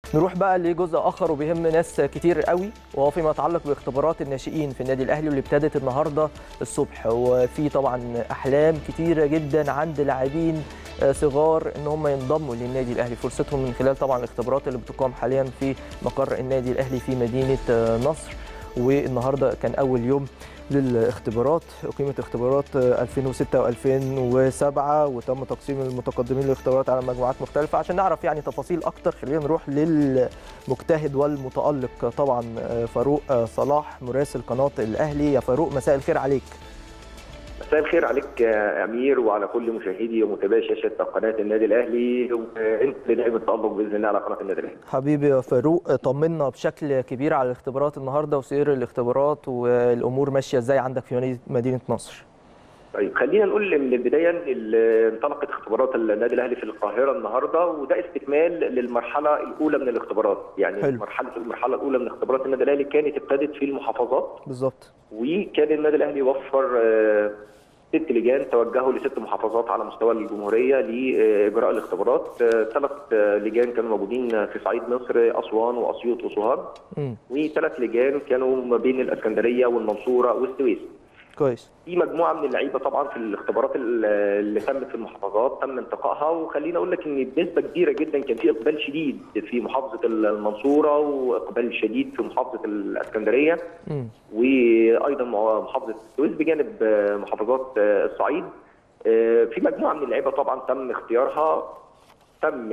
نروح بقى لجزء اخر وبيهم ناس كتير قوي وهو فيما يتعلق باختبارات الناشئين في النادي الاهلي واللي ابتدت النهارده الصبح وفي طبعا احلام كتيره جدا عند لاعبين صغار ان هم ينضموا للنادي الاهلي فرصتهم من خلال طبعا الاختبارات اللي بتقام حاليا في مقر النادي الاهلي في مدينه نصر والنهارده كان اول يوم للاختبارات اقيمت اختبارات 2006 و2007 وتم تقسيم المتقدمين للاختبارات على مجموعات مختلفه عشان نعرف يعني تفاصيل اكتر خلينا نروح للمجتهد والمتالق طبعا فاروق صلاح مراسل قناه الاهلي يا فاروق مساء الخير عليك مساء الخير عليك يا امير وعلى كل مشاهدي ومتابعي شاشه قناه النادي الاهلي وانت دائما التالق باذن الله على قناه النادي الاهلي. حبيبي يا فاروق طمنا بشكل كبير على الاختبارات النهارده وسير الاختبارات والامور ماشيه ازاي عندك في مدينه نصر. طيب خلينا نقول من البدايه ان انطلقت اختبارات النادي الاهلي في القاهره النهارده وده استكمال للمرحله الاولى من الاختبارات يعني حلو. مرحله المرحله الاولى من اختبارات النادي الاهلي كانت ابتدت في المحافظات بالظبط وكان النادي الاهلي وفر ست لجان توجهوا لست محافظات على مستوى الجمهوريه لاجراء الاختبارات ثلاث لجان كانوا موجودين في صعيد مصر اسوان واسيوط وسوهاج وثلاث لجان كانوا ما بين الاسكندريه والمنصوره والسويس كويس في مجموعه من اللعيبه طبعا في الاختبارات اللي تمت في المحافظات تم انتقائها وخلينا اقول لك ان بنسبه كبيره جدا كان في اقبال شديد في محافظه المنصوره واقبال شديد في محافظه الاسكندريه م. وايضا محافظه السويس بجانب محافظات الصعيد في مجموعه من اللعيبه طبعا تم اختيارها تم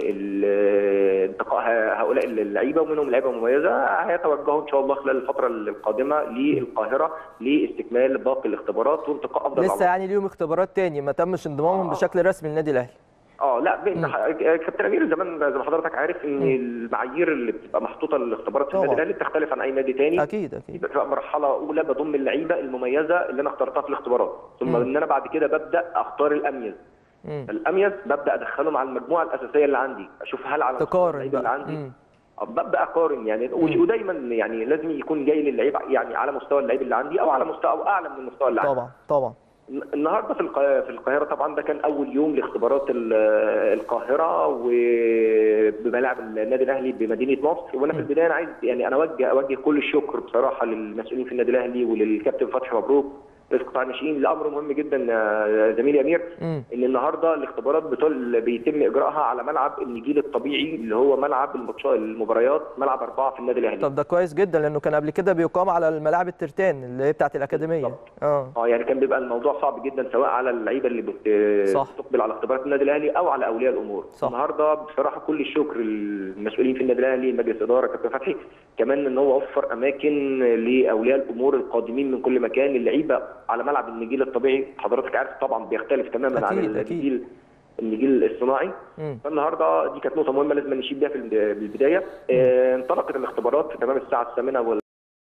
انتقاء هؤلاء اللعيبه ومنهم لعيبه مميزه هيتوجهوا ان شاء الله خلال الفتره القادمه للقاهره لاستكمال باقي الاختبارات وانتقاء افضل لسه يعني ليهم اختبارات تاني ما تمش انضمامهم آه. بشكل رسمي للنادي الاهلي اه لا كابتن امير زمان زي ما حضرتك عارف ان م. المعايير اللي بتبقى محطوطه للاختبارات في النادي الاهلي بتختلف عن اي نادي تاني اكيد اكيد بتبقى مرحله اولى بضم اللعيبه المميزه اللي انا اخترتها في الاختبارات ثم ان انا بعد كده ببدا اختار الاميز مم. الاميز ببدا ادخلهم على المجموعه الاساسيه اللي عندي اشوف هل على تقارن اللي عندي مم. ببدا اقارن يعني مم. ودايما يعني لازم يكون جاي للعيب يعني على مستوى اللعيب اللي عندي او على مستوى او اعلى من المستوى اللي عندي طبعا طبعا النهارده في في القاهره طبعا ده كان اول يوم لاختبارات القاهره وبملاعب النادي الاهلي بمدينه نصر وانا في البدايه انا عايز يعني انا اوجه اوجه كل الشكر بصراحه للمسؤولين في النادي الاهلي وللكابتن فتحي مبروك رئيس قطاع الناشئين لامر مهم جدا زميلي امير ان النهارده الاختبارات بتل بيتم اجراءها على ملعب النجيل الطبيعي اللي هو ملعب المباريات ملعب اربعه في النادي الاهلي. طب ده كويس جدا لانه كان قبل كده بيقام على الملاعب الترتان اللي هي بتاعت الاكاديميه. اه اه يعني كان بيبقى الموضوع صعب جدا سواء على اللعيبه اللي بت... بتقبل على اختبارات النادي الاهلي او على اولياء الامور. صح. النهارده بصراحه كل الشكر للمسؤولين في النادي الاهلي مجلس اداره كابتن فتحي كمان ان هو وفر اماكن لاولياء الامور القادمين من كل مكان اللعيبه على ملعب النجيل النجيل الطبيعي حضرتك عارف طبعا بيختلف تماما أكيد عن النجيل النجيل الصناعي مم. فالنهارده دي كانت نقطه مهمه لازم نشيد بيها في البدايه اه انطلقت الاختبارات في تمام الساعه الثامنه وال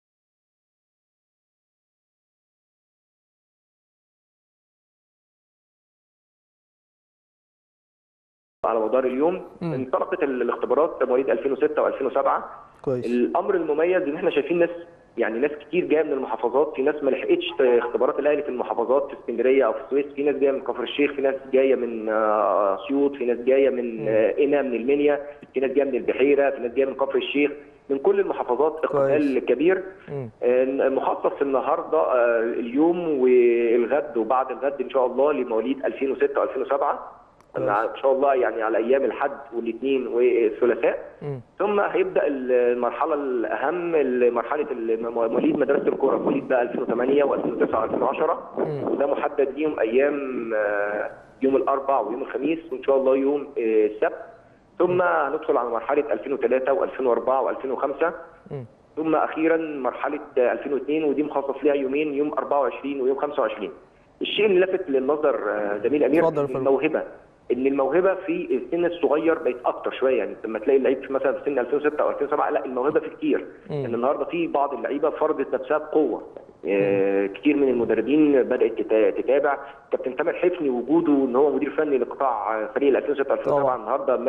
على مدار اليوم مم. انطلقت الاختبارات مواليد 2006 و2007 كويس الامر المميز ان احنا شايفين ناس يعني ناس كتير جايه من المحافظات في ناس ما لحقتش اختبارات الاهلي في المحافظات في اسكندريه او في السويس في ناس جايه من كفر الشيخ في ناس جايه من اسيوط في ناس جايه من قنا من المنيا في ناس جايه من البحيره في ناس جايه من كفر الشيخ من كل المحافظات اقبال كبير مخصص النهارده اليوم والغد وبعد الغد ان شاء الله لمواليد 2006 و2007 ان شاء الله يعني على ايام الاحد والاثنين والثلاثاء ثم هيبدا المرحله الاهم مرحله مواليد مدرسه الكوره مواليد بقى 2008 و2009 و2010 وده محدد ليهم ايام يوم الاربعاء ويوم الخميس وان شاء الله يوم السبت ثم هندخل على مرحله 2003 و2004 و2005 ثم اخيرا مرحله 2002 ودي مخصص لها يومين يوم 24 ويوم 25 الشيء اللي لفت للنظر زميل امير الموهبه ان الموهبه في السن الصغير بقت اكتر شويه يعني لما تلاقي اللعيب في مثلا في سن 2006 او 2007 لا الموهبه في كتير ان يعني النهارده في بعض اللعيبه فرضت نفسها بقوه آه كتير من المدربين بدات تتابع كابتن تامر حفني وجوده ان هو مدير فني لقطاع فريق 2006 2007 النهارده ما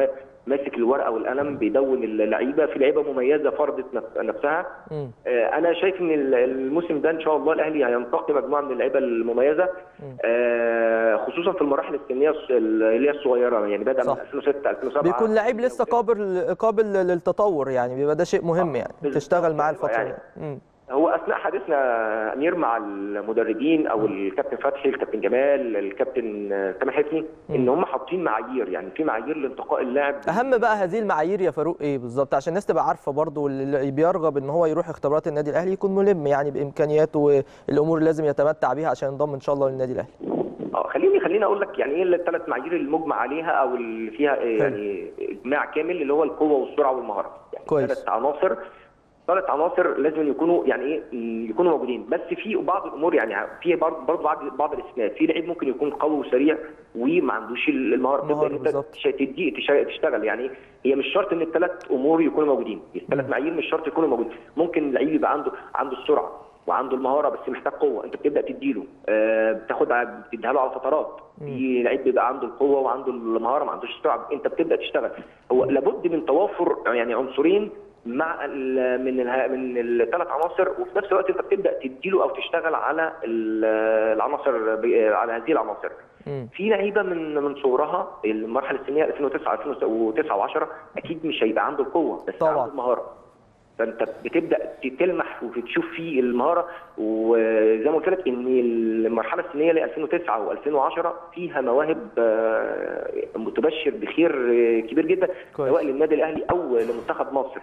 ماسك الورقه والقلم بيدون اللعيبه في لعيبه مميزه فرضت نفس- نفسها مم. آه، انا شايف ان ال- الموسم ده ان شاء الله الاهلي هينتقي مجموعه من اللعيبه المميزه آه، خصوصا في المراحل السنيه الص- اللي هي الصغيره يعني بدا صح. من 2006 2007 بيكون لعيب لسه قابل قابل للتطور يعني بيبقى ده شيء مهم يعني بالظبط. تشتغل معاه الفتره يعني دي مم. هو اثناء حديثنا امير مع المدربين او الكابتن فتحي الكابتن جمال الكابتن آه، سامح حسني ان هم حاطين معايير يعني في معايير لانتقاء اللاعب اهم بقى هذه المعايير يا فاروق ايه بالظبط عشان الناس تبقى عارفه برضو واللي بيرغب ان هو يروح اختبارات النادي الاهلي يكون ملم يعني بامكانياته والامور اللي لازم يتمتع بيها عشان ينضم ان شاء الله للنادي الاهلي اه خليني خليني اقول لك يعني ايه الثلاث معايير المجمع عليها او اللي فيها آه، يعني اجماع كامل اللي هو القوه والسرعه والمهاره يعني كويس. ثلاث عناصر ثلاث عناصر لازم يكونوا يعني ايه م، يكونوا موجودين بس في بعض الامور يعني في برضه برضه بعض بعض الاستثناءات في لعيب ممكن يكون قوي وسريع وما عندوش المهاره المهارة تبدا إن انت بالظبط. تش- تدي تش- تشتغل يعني هي مش شرط ان الثلاث امور يكونوا موجودين الثلاث معايير مش شرط يكونوا موجودين ممكن لعيب يبقى عنده عنده السرعه وعنده المهاره بس محتاج قوه انت بتبدا تديله آه بتاخد ع- بتديها له على فترات في لعيب بيبقى عنده القوه وعنده المهاره ما عندوش السرعه انت بتبدا تشتغل هو لابد من توافر يعني عنصرين مع ال- من اله- من الثلاث عناصر وفي نفس الوقت انت بتبدا تديله او تشتغل على ال- العناصر ب- على هذه العناصر مم. في لعيبه من من صغرها المرحله السنيه 2009 2009 و10 اكيد مش هيبقى عنده القوه بس طبعاً. عنده المهاره فانت بتبدا تلمح وتشوف فيه المهاره وزي ما قلت لك ان المرحله السنيه ل 2009 و2010 فيها مواهب آه، تبشر بخير آه، كبير جدا كويس. سواء للنادي الاهلي او لمنتخب مصر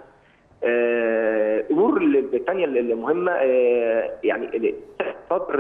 آه، الامور الثانيه المهمه آه، يعني صدر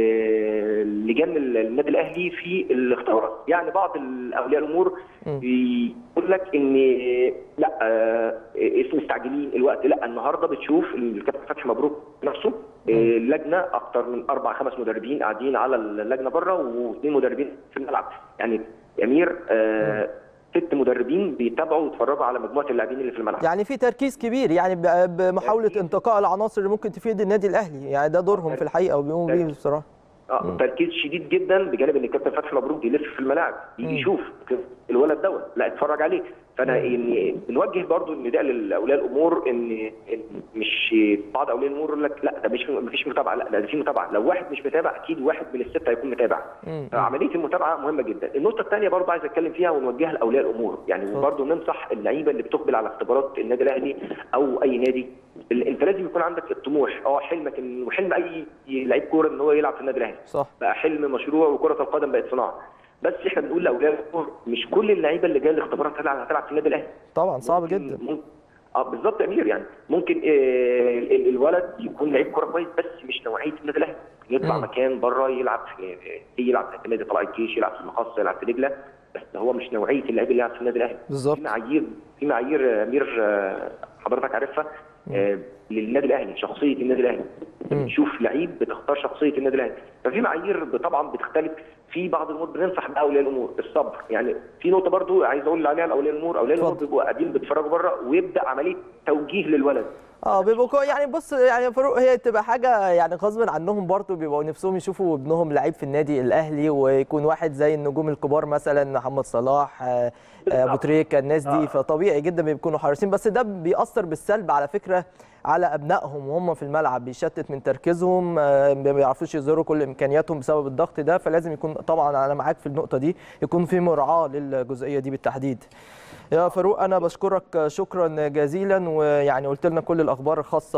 آه، لجان النادي الاهلي في الاختبارات يعني بعض اولياء الامور مم. بيقول لك ان لا آه، اسم مستعجلين الوقت لا النهارده بتشوف الكابتن فتحي مبروك نفسه آه، اللجنه اكتر من اربع خمس مدربين قاعدين على اللجنه بره واثنين مدربين في الملعب يعني امير آه، ست مدربين بيتابعوا ويتفرجوا على مجموعه اللاعبين اللي في الملعب يعني في تركيز كبير يعني ب- بمحاوله انتقاء العناصر اللي ممكن تفيد النادي الاهلي يعني ده دورهم في الحقيقه وبيقوموا بيه بصراحه اه تركيز شديد جدا بجانب ان الكابتن فتحي مبروك بيلف في الملاعب يجي يشوف الولد دوت لا اتفرج عليه فانا يعني بنوجه برضو النداء لاولياء الامور ان إن مش بعض اولياء الامور يقول لك لا ده مش مفيش متابعه لا ده في متابعه لو واحد مش متابع اكيد واحد من السته هيكون متابع مم. فعمليه المتابعه مهمه جدا النقطه الثانيه برضو عايز اتكلم فيها ونوجهها لاولياء الامور يعني برضو ننصح اللعيبه اللي بتقبل على اختبارات النادي الاهلي او اي نادي ال- انت لازم يكون عندك الطموح اه حلمك إن- وحلم اي لعيب كوره ان هو يلعب في النادي الاهلي صح بقى حلم مشروع وكره القدم بقت صناعه بس احنا بنقول لاولياء الامور مش كل اللعيبه اللي جايه الاختبارات هتلعب هتلعب في النادي الاهلي طبعا صعب ممكن- جدا ممكن اه بالظبط يا امير يعني ممكن آه ال- ال- الولد يكون لعيب كوره كويس بس مش نوعيه النادي الاهلي يطلع مم. مكان بره يلعب في في- يلعب في نادي طلائع الجيش يلعب في المقصه يلعب في دجله بس هو مش نوعيه اللعيب اللي يلعب في النادي الاهلي بالظبط في معايير في معايير آه، امير آه، حضرتك عارفها آه، للنادي الاهلي شخصيه النادي الاهلي مم. بتشوف لعيب بتختار شخصيه النادي الاهلي ففي معايير طبعا بتختلف في بعض الامور بننصح بها اولياء الامور الصبر يعني في نقطه برضو عايز اقول عليها لاولياء الامور اولياء الامور اتفضل. بيبقوا قاعدين بيتفرجوا بره ويبدا عمليه توجيه للولد اه بيبقوا كو- يعني بص يعني يا فاروق هي تبقى حاجه يعني غصب عنهم برضو بيبقوا نفسهم يشوفوا ابنهم لعيب في النادي الاهلي ويكون واحد زي النجوم الكبار مثلا محمد صلاح آه، آه، ابو تريكه الناس دي آه. فطبيعي جدا بيكونوا حريصين بس ده بيأثر بالسلب على فكره على ابنائهم وهم في الملعب بيشتت من تركيزهم آه، ما بيعرفوش يظهروا كل امكانياتهم بسبب الضغط ده فلازم يكون طبعا انا معاك في النقطه دي يكون في مراعاه للجزئيه دي بالتحديد يا فاروق انا بشكرك شكرا جزيلا ويعني قلت لنا كل الاخبار الخاصه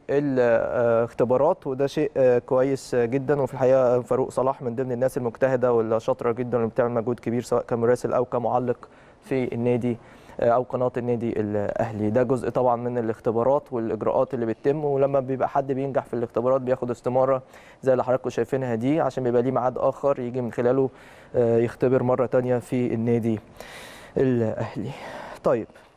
بالاختبارات وده شيء كويس جدا وفي الحقيقه فاروق صلاح من ضمن الناس المجتهده والشاطره جدا اللي بتعمل مجهود كبير سواء كمراسل او كمعلق في النادي او قناه النادي الاهلي ده جزء طبعا من الاختبارات والاجراءات اللي بتتم ولما بيبقى حد بينجح في الاختبارات بياخد استماره زي اللي حضراتكم شايفينها دي عشان بيبقى ليه ميعاد اخر يجي من خلاله يختبر مره تانية في النادي الاهلي طيب